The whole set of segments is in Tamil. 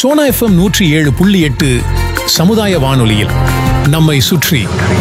சோனா எஃப்எம் நூற்றி ஏழு புள்ளி எட்டு சமுதாய வானொலியில் நம்மை சுற்றி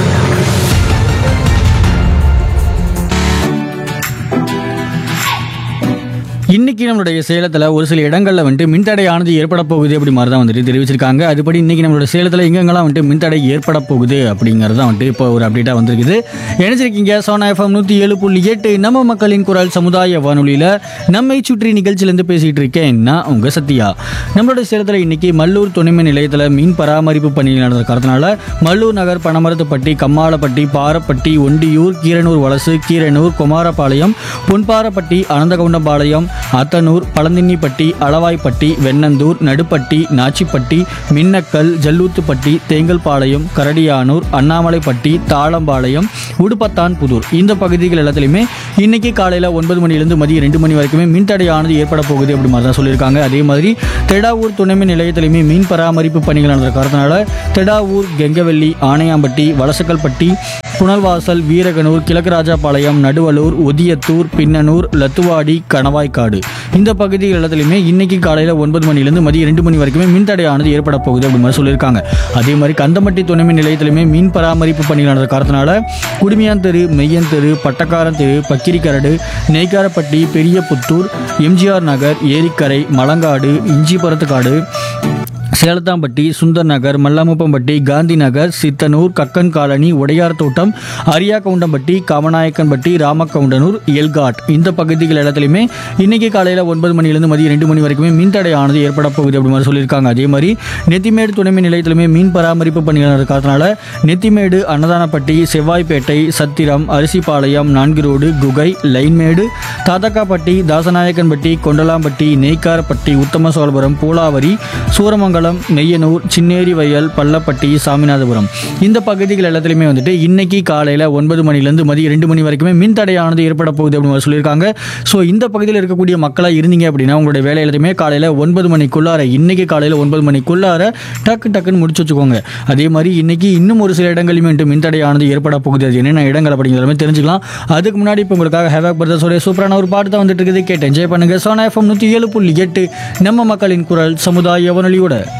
இன்னைக்கு நம்மளுடைய சேலத்தில் ஒரு சில இடங்களில் வந்துட்டு மின்தடையானது ஏற்பட போகுது அப்படி மாதிரி தான் வந்துட்டு தெரிவிச்சிருக்காங்க அதுபடி இன்னைக்கு நம்மளோட சேலத்தில் எங்கெங்கெல்லாம் வந்துட்டு மின்தடை ஏற்பட போகுது அப்படிங்கிறது தான் வந்துட்டு இப்போ ஒரு அப்டேட்டாக வந்திருக்குது நினைச்சிருக்கீங்க சோனா எஃப்எம் நூற்றி ஏழு புள்ளி எட்டு நம்ம மக்களின் குரல் சமுதாய வானொலியில் நம்மை சுற்றி நிகழ்ச்சியிலேருந்து பேசிகிட்டு இருக்கேன் நான் உங்கள் சத்யா நம்மளோட சேலத்தில் இன்னைக்கு மல்லூர் துணைமின் நிலையத்தில் மீன் பராமரிப்பு பணிகள் நடந்த காரணத்தினால மல்லூர் நகர் பனமரத்துப்பட்டி கம்மாளப்பட்டி பாரப்பட்டி ஒண்டியூர் கீரனூர் வலசு கீரனூர் குமாரபாளையம் பொன்பாரப்பட்டி அனந்தகவுண்டம்பாளையம் அத்தனூர் பழந்தின்னிப்பட்டி அளவாய்ப்பட்டி வெண்ணந்தூர் நடுப்பட்டி நாச்சிப்பட்டி மின்னக்கல் ஜல்லூத்துப்பட்டி தேங்கல்பாளையம் கரடியானூர் அண்ணாமலைப்பட்டி தாளம்பாளையம் உடுப்பத்தான் புதூர் இந்த பகுதிகள் எல்லாத்துலேயுமே இன்னைக்கு காலையில் ஒன்பது மணிலேருந்து மதியம் ரெண்டு மணி வரைக்குமே மின்தடையானது ஏற்பட போகுது அப்படி மாதிரி தான் சொல்லியிருக்காங்க அதே மாதிரி தெடாவூர் துணைமின் நிலையத்திலையுமே மீன் பராமரிப்பு பணிகள் நடந்த காரணத்தினால தெடாவூர் கெங்கவெள்ளி ஆணையாம்பட்டி வலசக்கல்பட்டி புனல்வாசல் வீரகனூர் கிழக்குராஜாபாளையம் நடுவலூர் ஒதியத்தூர் பின்னனூர் லத்துவாடி கணவாய்க்காடு இந்த பகுதிகள் எல்லாத்துலையுமே இன்னைக்கு காலையில் ஒன்பது மணிலேருந்து மதியம் ரெண்டு மணி வரைக்குமே மின்தடையானது ஏற்பட போகுது அப்படி மாதிரி சொல்லியிருக்காங்க அதே மாதிரி கந்தம்பட்டி துணைமின் நிலையத்திலுமே மீன் பராமரிப்பு பணிகள் நடந்த காரணத்தினால குடுமியான் தெரு மெய்யன் தெரு பட்டக்காரன் தெரு பக்கிரிக்கரடு நெய்க்காரப்பட்டி பெரிய புத்தூர் எம்ஜிஆர் நகர் ஏரிக்கரை மலங்காடு இஞ்சிபரத்துக்காடு சேலத்தாம்பட்டி சுந்தர் நகர் மல்லாமுப்பம்பட்டி காந்தி நகர் சித்தனூர் கக்கன் காலனி உடையார் தோட்டம் அரியாக்கவுண்டம்பட்டி காமநாயக்கன்பட்டி ராமக்கவுண்டனூர் எல்காட் இந்த பகுதிகள் இடத்துலையுமே இன்னைக்கு காலையில் ஒன்பது மணிலேருந்து மதியம் ரெண்டு மணி வரைக்குமே மின்தடையானது ஏற்பட போகுது அப்படி மாதிரி சொல்லியிருக்காங்க அதே மாதிரி நெத்திமேடு துணைமின் நிலையத்திலுமே மீன் பராமரிப்பு பணிகள் நடக்கிறதுனால நெத்திமேடு அன்னதானப்பட்டி செவ்வாய்ப்பேட்டை சத்திரம் அரிசிபாளையம் நான்கு ரோடு குகை லைன்மேடு தாதக்காப்பட்டி தாசநாயக்கன்பட்டி கொண்டலாம்பட்டி நெய்க்காரப்பட்டி உத்தம சோழபுரம் பூலாவரி சூரமங்கலம் மெய்யனூர் சின்னேரி வயல் பள்ளப்பட்டி சாமிநாதபுரம் இந்த பகுதிகள் எல்லாத்துலேயுமே வந்துட்டு இன்னைக்கு காலையில் ஒன்பது மணிலேருந்து மதியம் ரெண்டு மணி வரைக்குமே மின் தடையானது ஏற்பட போகுது அப்படின்னு மாதிரி சொல்லியிருக்காங்க ஸோ இந்த பகுதியில் இருக்கக்கூடிய மக்களாக இருந்தீங்க அப்படின்னா உங்களுடைய வேலை எல்லாத்தையுமே காலையில் ஒன்பது மணிக்குள்ளார இன்னைக்கு காலையில் ஒன்பது மணிக்குள்ளார டக்கு டக்குன்னு முடிச்சு வச்சுக்கோங்க அதே மாதிரி இன்னைக்கு இன்னும் ஒரு சில இடங்களிலுமே வந்துட்டு மின் தடையானது ஏற்பட போகுது அது என்னென்ன இடங்கள் அப்படிங்கிறத தெரிஞ்சுக்கலாம் அதுக்கு முன்னாடி இப்போ உங்களுக்காக ஹேவாக் பிரதர்ஸோடைய சூப்பரான ஒரு பாட்டு தான் வந்துட்டு இருக்குது கேட்டு என்ஜாய் பண்ணுங்க சோனா எஃப்எம் நூற்றி ஏழு புள்ளி எட்டு நம்ம மக்களின் குரல் சமுதாய வானொலியோட